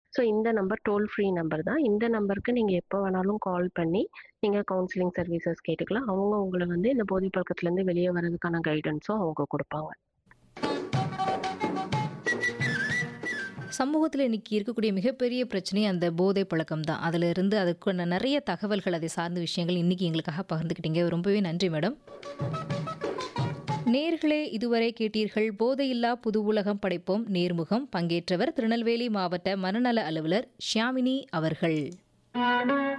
so இந்த number toll free number தான் இந்த நம்பருக்கு நீங்கள் எப்போ வேணாலும் கால் பண்ணி நீங்கள் கவுன்சிலிங் சர்வீசஸ் கேட்டுக்கலாம் அவங்க உங்களை வந்து இந்த போதை பழக்கத்துலேருந்து வெளியே வர்றதுக்கான கைடன்ஸும் அவங்க கொடுப்பாங்க சமூகத்தில் இன்னைக்கு இருக்கக்கூடிய மிகப்பெரிய பிரச்சனை அந்த போதை பழக்கம் தான் அதில் இருந்து அதுக்கு நிறைய தகவல்கள் அதை சார்ந்த விஷயங்கள் இன்னைக்கு எங்களுக்காக பகிர்ந்துக்கிட்டீங்க ரொம்பவே நன்றி மேடம் நேர்களே இதுவரை கேட்டீர்கள் போதையில்லா புது உலகம் படைப்போம் நேர்முகம் பங்கேற்றவர் திருநெல்வேலி மாவட்ட மனநல அலுவலர் ஷியாமினி அவர்கள்